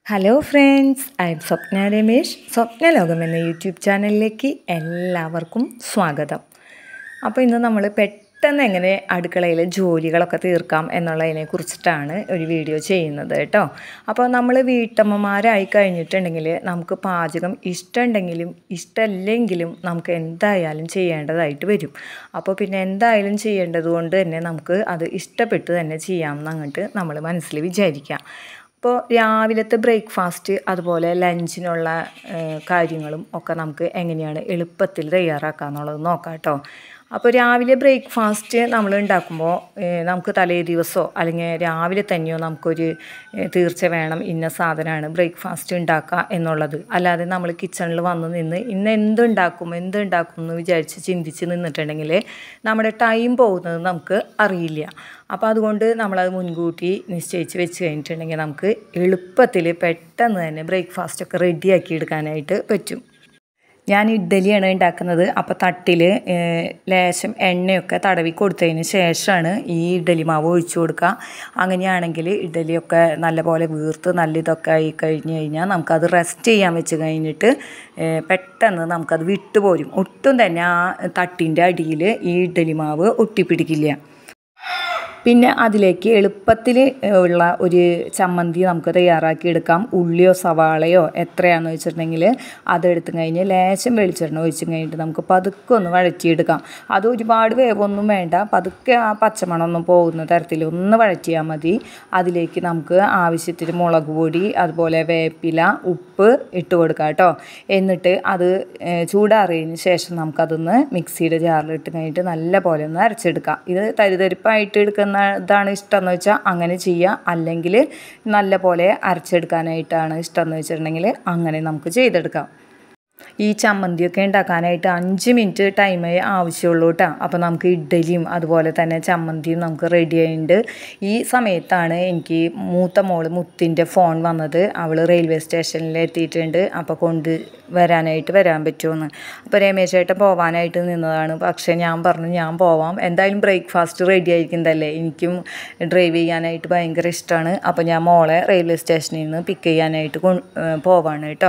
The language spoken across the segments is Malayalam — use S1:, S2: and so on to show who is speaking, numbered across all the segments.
S1: hello friends I'm Swapna Ramesh Swapna Lokam എന്ന യൂട്യൂബ് ചാനലിലേക്ക് എല്ലാവർക്കും സ്വാഗതം അപ്പോൾ ഇന്ന് നമ്മൾ പെട്ടെന്ന് എങ്ങനെ അടുക്കളയിലെ ജോലികളൊക്കെ തീർക്കാം എന്നുള്ളതിനെ കുറിച്ചിട്ടാണ് ഒരു വീഡിയോ ചെയ്യുന്നത് കേട്ടോ അപ്പോൾ നമ്മൾ വീട്ടമ്മമാരായി കഴിഞ്ഞിട്ടുണ്ടെങ്കിൽ നമുക്ക് പാചകം ഇഷ്ടമുണ്ടെങ്കിലും ഇഷ്ടമല്ലെങ്കിലും നമുക്ക് എന്തായാലും ചെയ്യേണ്ടതായിട്ട് വരും അപ്പോൾ പിന്നെ എന്തായാലും ചെയ്യേണ്ടത് കൊണ്ട് തന്നെ നമുക്ക് അത് ഇഷ്ടപ്പെട്ട് തന്നെ ചെയ്യാമെന്ന് അങ്ങോട്ട് നമ്മൾ മനസ്സിൽ വിചാരിക്കാം അപ്പോൾ രാവിലത്തെ ബ്രേക്ക്ഫാസ്റ്റ് അതുപോലെ ലഞ്ചിനുള്ള ഏഹ്, കാര്യങ്ങളും ഒക്കെ നമുക്ക് എങ്ങനെയാണ് എളുപ്പത്തിൽ തയ്യാറാക്കുക എന്നുള്ളത് നോക്കാം കേട്ടോ അപ്പോൾ രാവിലെ ബ്രേക്ക്ഫാസ്റ്റ് നമ്മൾ ഉണ്ടാക്കുമ്പോൾ ഏഹ്, നമുക്ക് തലേ ദിവസമോ അല്ലെങ്കിൽ രാവിലെ തന്നെയോ നമുക്കൊരു ഏഹ്, തീർച്ച വേണം ഇന്ന സാധനമാണ് ബ്രേക്ക്ഫാസ്റ്റ് ഉണ്ടാക്കുക എന്നുള്ളത് അല്ലാതെ നമ്മൾ കിച്ചണിൽ വന്ന് നിന്ന് ഇന്ന് എന്തുണ്ടാക്കും എന്തുണ്ടാക്കും എന്ന് വിചാരിച്ച് ചിന്തിച്ച് നിന്നിട്ടുണ്ടെങ്കിൽ നമ്മുടെ ടൈം പോകുന്നത് നമുക്ക് അറിയില്ല അപ്പോൾ അതുകൊണ്ട് നമ്മളത് മുൻകൂട്ടി നിശ്ചയിച്ച് വെച്ച് കഴിഞ്ഞിട്ടുണ്ടെങ്കിൽ നമുക്ക് എളുപ്പത്തിൽ പെട്ടെന്ന് തന്നെ ബ്രേക്ക്ഫാസ്റ്റൊക്കെ റെഡിയാക്കി എടുക്കാനായിട്ട് പറ്റും ഞാൻ ഇഡ്ഡലിയാണ് ഉണ്ടാക്കുന്നത് അപ്പോൾ തട്ടിൽ ലേശം എണ്ണയൊക്കെ തടവി കൊടുത്തതിന് ശേഷമാണ് ഈ ഇഡ്ഡലി മാവ് ഒഴിച്ചു കൊടുക്കുക അങ്ങനെയാണെങ്കിൽ ഇഡ്ഡലിയൊക്കെ നല്ലപോലെ വീർത്ത് നല്ല ഇതൊക്കെ ആയി കഴിഞ്ഞ് കഴിഞ്ഞാൽ നമുക്കത് റെസ്റ്റ് ചെയ്യാൻ വെച്ച് കഴിഞ്ഞിട്ട് ഏഹ്, പെട്ടെന്ന് നമുക്കത് വിട്ടുപോരും ഒട്ടും തന്നെ ആ തട്ടിൻ്റെ അടിയിൽ ഈ ഇഡ്ഡലി മാവ് ഒട്ടിപ്പിടിക്കില്ല പിന്നെ അതിലേക്ക് എളുപ്പത്തിൽ ഉള്ള ഒരു ചമ്മന്തി നമുക്ക് തയ്യാറാക്കി എടുക്കാം ഉള്ളിയോ സവാളയോ എത്രയാണെന്ന് വെച്ചിട്ടുണ്ടെങ്കിൽ അതെടുത്ത് കഴിഞ്ഞ് ലേശം വെളിച്ചെണ്ണ ഒഴിച്ച് കഴിഞ്ഞിട്ട് നമുക്ക് പതുക്കെ ഒന്ന് വഴറ്റിയെടുക്കാം അത് ഒരുപാട് വേവൊന്നും വേണ്ട പതുക്കെ ആ പച്ചമണമൊന്നും പോകുന്ന തരത്തിൽ ഒന്ന് വഴറ്റിയാൽ മതി അതിലേക്ക് നമുക്ക് ആവശ്യത്തിന് മുളക് പൊടി അതുപോലെ വേപ്പില ഉപ്പ് ഇട്ട് കൊടുക്കാം കേട്ടോ എന്നിട്ട് അത് ഏഹ്, ചൂടാറിയതിന് ശേഷം നമുക്കതൊന്ന് മിക്സിയുടെ ജാറിൽ ഇട്ട് കഴിഞ്ഞിട്ട് നല്ല പോലെ ഒന്ന് അരച്ചെടുക്കാം ഇത് തരിതരിപ്പായിട്ട് എടുക്കുന്ന ഇതാണ് ഇഷ്ടം എന്ന് വെച്ചാൽ അങ്ങനെ ചെയ്യുക അല്ലെങ്കിൽ നല്ല പോലെ അരച്ചെടുക്കാനായിട്ടാണ് ഇഷ്ടം എന്ന് വെച്ചിട്ടുണ്ടെങ്കിൽ അങ്ങനെ നമുക്ക് ചെയ്തെടുക്കാം ഈ ചമ്മന്തിയൊക്കെ ഉണ്ടാക്കാനായിട്ട് അഞ്ച് മിനിറ്റ് ടൈമേ ആവശ്യമുള്ളൂ കേട്ടോ അപ്പോൾ നമുക്ക് ഇഡ്ഡലിയും അതുപോലെ തന്നെ ചമ്മന്തിയും നമുക്ക് റെഡി ആയിട്ടുണ്ട് ഈ സമയത്താണ് എനിക്ക് മൂത്ത മോള് മുത്തിൻ്റെ ഫോൺ വന്നത് അവൾ റെയിൽവേ സ്റ്റേഷനിൽ എത്തിയിട്ടുണ്ട് അപ്പോൾ കൊണ്ട് വരാനായിട്ട് വരാൻ പറ്റുമെന്ന് അപ്പോൾ രമേശേട്ടൻ പോവാനായിട്ട് നിന്നതാണ് പക്ഷേ ഞാൻ പറഞ്ഞു ഞാൻ പോവാം എന്തായാലും ബ്രേക്ക്ഫാസ്റ്റ് റെഡി ആയിരിക്കുന്നതല്ലേ എനിക്കും ഡ്രൈവ് ചെയ്യാനായിട്ട് ഭയങ്കര ഇഷ്ടമാണ് അപ്പോൾ ഞാൻ മോളെ റെയിൽവേ സ്റ്റേഷനിൽ നിന്ന് പിക്ക് ചെയ്യാനായിട്ട് കൊ പോവാണ് കേട്ടോ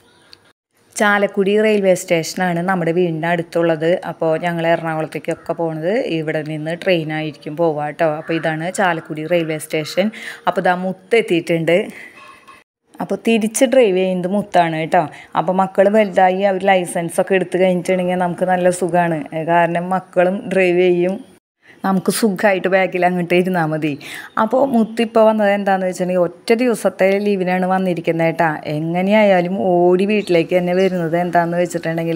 S1: ചാലക്കുടി റെയിൽവേ സ്റ്റേഷനാണ് നമ്മുടെ വീടിൻ്റെ അടുത്തുള്ളത് അപ്പോൾ ഞങ്ങൾ എറണാകുളത്തേക്കൊക്കെ പോണത് ഇവിടെ നിന്ന് ട്രെയിനായിരിക്കും പോവുക കേട്ടോ അപ്പോൾ ഇതാണ് ചാലക്കുടി റെയിൽവേ സ്റ്റേഷൻ അപ്പോൾ ഇതാ മുത്ത് എത്തിയിട്ടുണ്ട് അപ്പോൾ തിരിച്ച് ഡ്രൈവ് ചെയ്യുന്നത് മുത്താണ് കേട്ടോ അപ്പോൾ മക്കൾ വലുതായി അവർ ലൈസൻസ് ഒക്കെ എടുത്തു കഴിഞ്ഞിട്ടുണ്ടെങ്കിൽ നമുക്ക് നല്ല സുഖമാണ് കാരണം മക്കളും ഡ്രൈവ് ചെയ്യും നമുക്ക് സുഖമായിട്ട് ബാക്കിൽ അങ്ങോട്ട് ഇരുന്നാൽ മതി അപ്പോൾ മുത്തിപ്പോൾ വന്നത് എന്താണെന്ന് വെച്ചിട്ടുണ്ടെങ്കിൽ ഒറ്റ ദിവസത്തെ ലീവിനാണ് വന്നിരിക്കുന്നത് കേട്ടാ എങ്ങനെയായാലും ഓടി വീട്ടിലേക്ക് തന്നെ വരുന്നത് എന്താണെന്ന് വെച്ചിട്ടുണ്ടെങ്കിൽ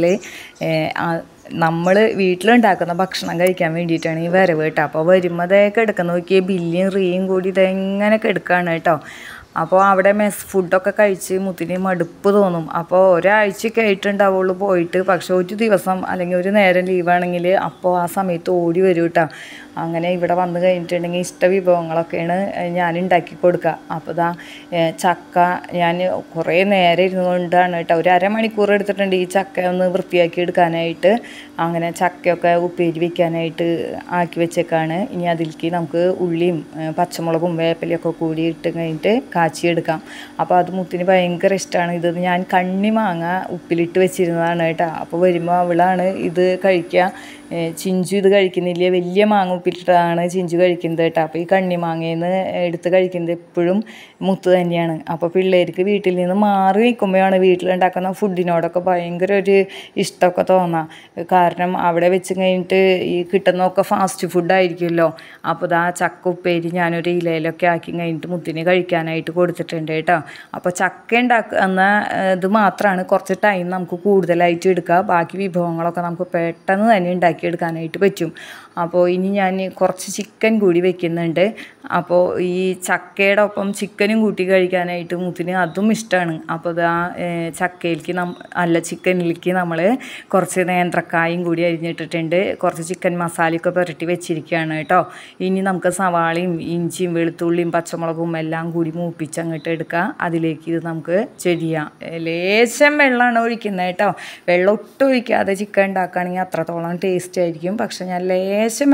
S1: നമ്മൾ വീട്ടിലുണ്ടാക്കുന്ന ഭക്ഷണം കഴിക്കാൻ വേണ്ടിയിട്ടാണ് ഈ വരവ് കേട്ടോ അപ്പോൾ വരുമ്പോൾ ദേ കിടക്കുന്ന നോക്കിയേ ബില്ലും റീയും കൂടി ഇതെങ്ങനെ കിടക്കുകയാണ് കേട്ടോ അപ്പോൾ അവിടെ മെസ് ഫുഡൊക്കെ കഴിച്ച് മുത്തിന് മടുപ്പ് തോന്നും അപ്പോൾ ഒരാഴ്ചയൊക്കെ ആയിട്ടുണ്ടാവുള്ളൂ പോയിട്ട് പക്ഷെ ഒരു ദിവസം അല്ലെങ്കിൽ ഒരു നേരം ലീവാണെങ്കിൽ അപ്പോൾ ആ സമയത്ത് ഓടി വരും കേട്ടോ അങ്ങനെ ഇവിടെ വന്ന് കഴിഞ്ഞിട്ടുണ്ടെങ്കിൽ ഇഷ്ട വിഭവങ്ങളൊക്കെയാണ് ഞാൻ ഉണ്ടാക്കി കൊടുക്കുക അപ്പോൾ ഇതാ ഏഹ്, ചക്ക ഞാൻ കുറേ നേരം ഇരുന്നുകൊണ്ടാണ് കേട്ടോ ഒരു അരമണിക്കൂർ എടുത്തിട്ടുണ്ട് ഈ ചക്ക ഒന്ന് വൃത്തിയാക്കി എടുക്കാനായിട്ട് അങ്ങനെ ചക്കയൊക്കെ ഉപ്പേരി വെക്കാനായിട്ട് ആക്കി വെച്ചേക്കാണ് ഇനി അതിലേക്ക് നമുക്ക് ഉള്ളിയും ഏഹ്, പച്ചമുളകും വേപ്പിലയൊക്കെ കൂടി ഇട്ട് കഴിഞ്ഞിട്ട് കാച്ചിയെടുക്കാം അപ്പോൾ അത് മുത്തിന് ഭയങ്കര ഇഷ്ടമാണ് ഇത് ഞാൻ കണ്ണി മാങ്ങ ഉപ്പിലിട്ട് വെച്ചിരുന്നതാണ് കേട്ടോ അപ്പോൾ വരുമ്പോൾ അവളാണ് ഇത് കഴിക്കുക ഏഹ് ചിഞ്ചു ഇത് കഴിക്കുന്നില്ല വലിയ മാങ്ങ ഉപ്പിലിട്ടാണ് ചിഞ്ചു കഴിക്കുന്നത് കേട്ടോ അപ്പോൾ ഈ കണ്ണി മാങ്ങയിൽ നിന്ന് എടുത്ത് കഴിക്കുന്നത് എപ്പോഴും മുത്ത് തന്നെയാണ് അപ്പോൾ പിള്ളേർക്ക് വീട്ടിൽ നിന്ന് മാറി നിൽക്കുമ്പോഴാണ് വീട്ടിലുണ്ടാക്കുന്ന ഫുഡിനോടൊക്കെ ഭയങ്കര ഒരു ഇഷ്ടമൊക്കെ തോന്നാം കാരണം അവിടെ വെച്ച് കഴിഞ്ഞിട്ട് ഈ കിട്ടുന്നതൊക്കെ ഫാസ്റ്റ് ഫുഡായിരിക്കുമല്ലോ അപ്പോൾ ഇതാ ചക്ക ഉപ്പേരി ഞാനൊരു ഇലയിലൊക്കെ ആക്കി കഴിഞ്ഞിട്ട് മുത്തിന് കഴിക്കാനായിട്ട് കൊടുത്തിട്ടുണ്ട് കേട്ടോ അപ്പോൾ ചക്ക ഉണ്ടാക്കുന്ന ഇത് മാത്രമാണ് കുറച്ച് ടൈം നമുക്ക് കൂടുതലായിട്ട് എടുക്കുക ബാക്കി വിഭവങ്ങളൊക്കെ നമുക്ക് പെട്ടെന്ന് തന്നെ ഉണ്ടാക്കിയെടുക്കാനായിട്ട് പറ്റും അപ്പോൾ ഇനി ഞാൻ കുറച്ച് ചിക്കൻ കൂടി വെക്കുന്നുണ്ട് അപ്പോൾ ഈ ചക്കയുടെ ഒപ്പം ചിക്കനും കൂട്ടി കഴിക്കാനായിട്ട് മുത്തിന് അതും ഇഷ്ടമാണ് അപ്പോൾ ഇതാ ഏഹ്, ചക്കയിലേക്ക് നം അല്ല ചിക്കനിലേക്ക് നമ്മൾ കുറച്ച് നേന്ത്രക്കായും കൂടി അരിഞ്ഞിട്ടിട്ടുണ്ട് കുറച്ച് ചിക്കൻ മസാലയൊക്കെ പുരട്ടി വെച്ചിരിക്കുകയാണ് കേട്ടോ ഇനി നമുക്ക് സവാളയും ഇഞ്ചിയും വെളുത്തുള്ളിയും പച്ചമുളകും എല്ലാം കൂടി മൂപ്പിച്ച് അങ്ങോട്ട് എടുക്കുക അതിലേക്ക് ഇത് നമുക്ക് ചെരിയാം ലേശം വെള്ളമാണ് ഒഴിക്കുന്നത് കേട്ടോ വെള്ളം ഒട്ടും ഒഴിക്കാതെ ചിക്കൻ ഉണ്ടാക്കുകയാണെങ്കിൽ അത്രത്തോളം ടേസ്റ്റ് ആയിരിക്കും പക്ഷെ ഞാൻ ലേശം വെള്ളം ഞാൻ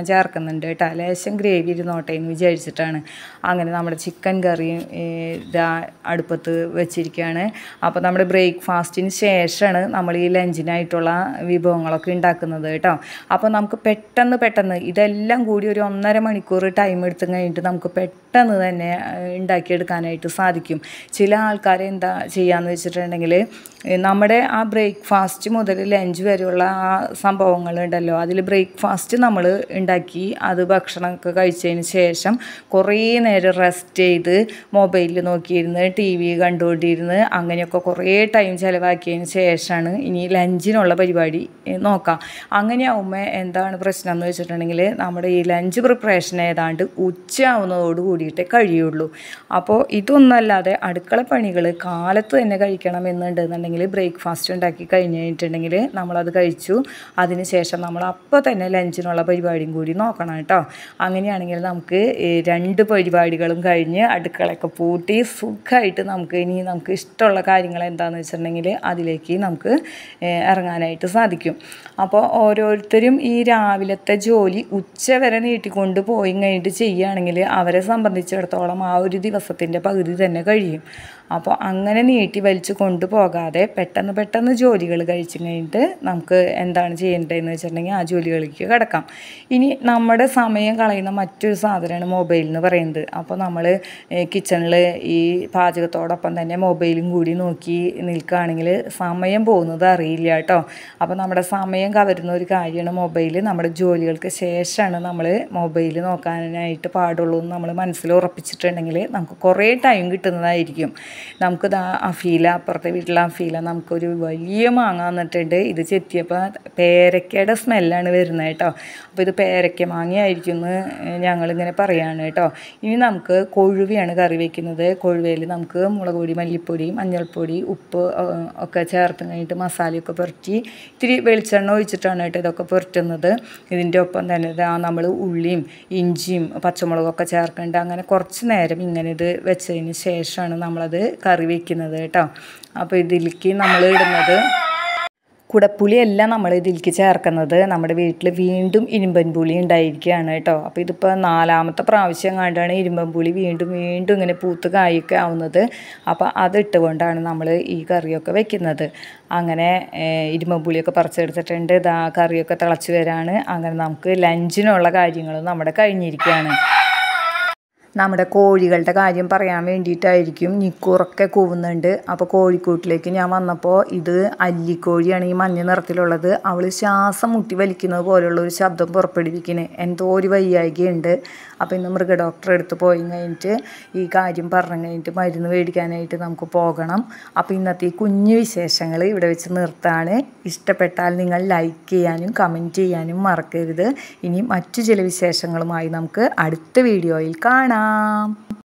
S1: ചേർക്കുന്നുണ്ട് കേട്ടോ ലേശം ഗ്രേവി ഇരുന്നോട്ടെ എന്ന് വിചാരിച്ചിട്ടാണ് അങ്ങനെ നമ്മുടെ ചിക്കൻ കറിയും ഇതാ അടുപ്പത്ത് വെച്ചിരിക്കുകയാണ് അപ്പോൾ നമ്മുടെ ബ്രേക്ക്ഫാസ്റ്റിന് ശേഷമാണ് നമ്മൾ ഈ ലഞ്ചിനായിട്ടുള്ള വിഭവങ്ങളൊക്കെ ഉണ്ടാക്കുന്നത് കേട്ടോ അപ്പോൾ നമുക്ക് പെട്ടെന്ന് പെട്ടെന്ന് ഇതെല്ലാം കൂടി ഒരു ഒന്നര മണിക്കൂർ ടൈം എടുത്തു കഴിഞ്ഞിട്ട് നമുക്ക് പെട്ടെന്ന് തന്നെ ഉണ്ടാക്കിയെടുക്കാനായിട്ട് സാധിക്കും ചില ആൾക്കാർ എന്താ ചെയ്യാന്ന് വെച്ചിട്ടുണ്ടെങ്കിൽ നമ്മുടെ ആ ബ്രേക്ക്ഫാസ്റ്റ് മുതൽ ലഞ്ച് വരെയുള്ള ആ സംഭവങ്ങളുണ്ടല്ലോ അതിൽ ബ്രേക്ക്ഫാസ്റ്റ് നമ്മൾ ഉണ്ടാക്കി അത് ഭക്ഷണമൊക്കെ കഴിച്ചതിന് ശേഷം കുറേ നേരം റെസ്റ്റ് ചെയ്ത് മൊബൈലിൽ നോക്കിയിരുന്ന് ടി വി കണ്ടുകൊണ്ടിരുന്ന് അങ്ങനെയൊക്കെ കുറേ ടൈം ചിലവാക്കിയതിന് ശേഷമാണ് ഇനി ലഞ്ചിനുള്ള പരിപാടി നോക്കാം അങ്ങനെയാവുമ്പോൾ എന്താണ് പ്രശ്നം എന്ന് വെച്ചിട്ടുണ്ടെങ്കിൽ നമ്മുടെ ഈ ലഞ്ച് പ്രിപ്പറേഷൻ ഏതാണ്ട് ഉച്ചയാവുന്നതോട് കൂടിയിട്ടേ കഴിയുള്ളൂ അപ്പോൾ ഇതൊന്നല്ലാതെ അടുക്കള പണികൾ കാലത്ത് തന്നെ കഴിക്കണം എന്നുണ്ടെന്നുണ്ടെങ്കിൽ ബ്രേക്ക്ഫാസ്റ്റ് ഉണ്ടാക്കി കഴിഞ്ഞ് കഴിഞ്ഞിട്ടുണ്ടെങ്കിൽ നമ്മളത് കഴിച്ചു അതിന് ശേഷം നമ്മൾ അപ്പോൾ തന്നെ ലഞ്ചിനുള്ള പരിപാടിയും കൂടി നോക്കണം കേട്ടോ അങ്ങനെയാണെങ്കിൽ നമുക്ക് രണ്ട് പരിപാടികളും കഴിഞ്ഞ് അടുക്കളയൊക്കെ പൂട്ടി സുഖമായിട്ട് നമുക്ക് ഇനി നമുക്ക് ഇഷ്ടമുള്ള കാര്യങ്ങൾ എന്താണെന്ന് വെച്ചിട്ടുണ്ടെങ്കിൽ അതിലേക്ക് നമുക്ക് ഇറങ്ങാനായിട്ട് സാധിക്കും അപ്പോൾ ഓരോരുത്തരും ഈ രാവിലത്തെ ജോലി ഉച്ച വരെ നീട്ടിക്കൊണ്ട് പോയി കഴിഞ്ഞിട്ട് ചെയ്യുകയാണെങ്കിൽ അവരെ സംബന്ധിച്ചിടത്തോളം ആ ഒരു ദിവസത്തിൻ്റെ പകുതി തന്നെ കഴിയും അപ്പോൾ അങ്ങനെ നീട്ടി വലിച്ചു കൊണ്ടുപോകാതെ പെട്ടെന്ന് പെട്ടെന്ന് ജോലികൾ കഴിച്ചു കഴിഞ്ഞിട്ട് നമുക്ക് എന്താണ് ചെയ്യേണ്ടതെന്ന് വെച്ചിട്ടുണ്ടെങ്കിൽ ആ ജോലികളിലേക്ക് കിടക്കാം ഇനി നമ്മുടെ സമയം കളയുന്ന മറ്റൊരു സാധനമാണ് മൊബൈൽ എന്ന് പറയുന്നത് അപ്പോൾ നമ്മൾ കിച്ചണിൽ ഈ പാചകത്തോടൊപ്പം തന്നെ മൊബൈലും കൂടി നോക്കി നിൽക്കുകയാണെങ്കിൽ സമയം പോകുന്നത് അറിയില്ല കേട്ടോ അപ്പോൾ നമ്മുടെ സമയം കവരുന്ന ഒരു കാര്യമാണ് മൊബൈൽ നമ്മുടെ ജോലികൾക്ക് ശേഷമാണ് നമ്മൾ മൊബൈൽ നോക്കാനായിട്ട് പാടുള്ളൂ എന്ന് നമ്മൾ മനസ്സിൽ ഉറപ്പിച്ചിട്ടുണ്ടെങ്കിൽ നമുക്ക് കുറേ ടൈം കിട്ടുന്നതായിരിക്കും നമുക്ക് ദാ അഫീല അപ്പുറത്തെ വീട്ടിലെ അഫീല നമുക്കൊരു വലിയ മാങ്ങ വന്നിട്ടുണ്ട് ഇത് ചെത്തിയപ്പോൾ പേരക്കയുടെ സ്മെല്ലാണ് വരുന്നത് കേട്ടോ അപ്പോൾ ഇത് പേരക്ക മാങ്ങയായിരിക്കും എന്ന് ഞങ്ങളിങ്ങനെ പറയാണ് കേട്ടോ ഇനി നമുക്ക് കൊഴുവയാണ് കറി വയ്ക്കുന്നത് കൊഴുവയിൽ നമുക്ക് മുളക് പൊടി മല്ലിപ്പൊടി മഞ്ഞൾപ്പൊടി ഉപ്പ് ഒക്കെ ചേർത്ത് കഴിഞ്ഞിട്ട് മസാലയൊക്കെ പുരട്ടി ഇത്തിരി വെളിച്ചെണ്ണ ഒഴിച്ചിട്ടാണ് കേട്ടോ ഇതൊക്കെ പുരട്ടുന്നത് ഇതിൻ്റെ ഒപ്പം തന്നെ ഇതാ നമ്മൾ ഉള്ളിയും ഇഞ്ചിയും പച്ചമുളകൊക്കെ ചേർക്കേണ്ട അങ്ങനെ കുറച്ച് നേരം ഇങ്ങനെ ഇത് വെച്ചതിന് ശേഷമാണ് നമ്മളത് കറി വയ്ക്കുന്നത് കേട്ടോ അപ്പോൾ ഇതിലേക്ക് നമ്മൾ ഇടുന്നത് കുടപ്പുളിയല്ല നമ്മൾ ഇതിലേക്ക് ചേർക്കുന്നത് നമ്മുടെ വീട്ടിൽ വീണ്ടും ഇരുമ്പൻ പുളി ഉണ്ടായിരിക്കുകയാണ് കേട്ടോ അപ്പോൾ ഇതിപ്പോൾ നാലാമത്തെ പ്രാവശ്യം കണ്ടാണ് ഇരുമ്പൻ പുളി വീണ്ടും വീണ്ടും ഇങ്ങനെ പൂത്ത് കായൊക്കെ ആവുന്നത് അപ്പോൾ അതിട്ടുകൊണ്ടാണ് നമ്മൾ ഈ കറിയൊക്കെ വെക്കുന്നത് അങ്ങനെ ഇരുമ്പൻ പുളിയൊക്കെ പറിച്ചെടുത്തിട്ടുണ്ട് ഇതാ കറിയൊക്കെ തിളച്ച് വരാണ് അങ്ങനെ നമുക്ക് ലഞ്ചിനുള്ള കാര്യങ്ങൾ നമ്മുടെ കഴിഞ്ഞിരിക്കുകയാണ് നമ്മുടെ കോഴികളുടെ കാര്യം പറയാൻ വേണ്ടിയിട്ടായിരിക്കും നിക്കൂറൊക്കെ കൂവുന്നുണ്ട് അപ്പോൾ കോഴിക്കൂട്ടിലേക്ക് ഞാൻ വന്നപ്പോൾ ഇത് അല്ലിക്കോഴിയാണ് ഈ മഞ്ഞ നിറത്തിലുള്ളത് അവൾ ശ്വാസം മുട്ടി വലിക്കുന്നത് പോലെയുള്ള ഒരു ശബ്ദം പുറപ്പെടുവിക്കുന്നത് എന്തോ ഒരു വയ്യായികയുണ്ട് അപ്പോൾ ഇന്ന് മൃഗ ഡോക്ടറെ അടുത്ത് പോയി കഴിഞ്ഞിട്ട് ഈ കാര്യം പറഞ്ഞു കഴിഞ്ഞിട്ട് മരുന്ന് മേടിക്കാനായിട്ട് നമുക്ക് പോകണം അപ്പോൾ ഇന്നത്തെ ഈ കുഞ്ഞു വിശേഷങ്ങൾ ഇവിടെ വെച്ച് നിർത്താണ് ഇഷ്ടപ്പെട്ടാൽ നിങ്ങൾ ലൈക്ക് ചെയ്യാനും കമൻറ്റ് ചെയ്യാനും മറക്കരുത് ഇനി മറ്റു ചില വിശേഷങ്ങളുമായി നമുക്ക് അടുത്ത വീഡിയോയിൽ കാണാം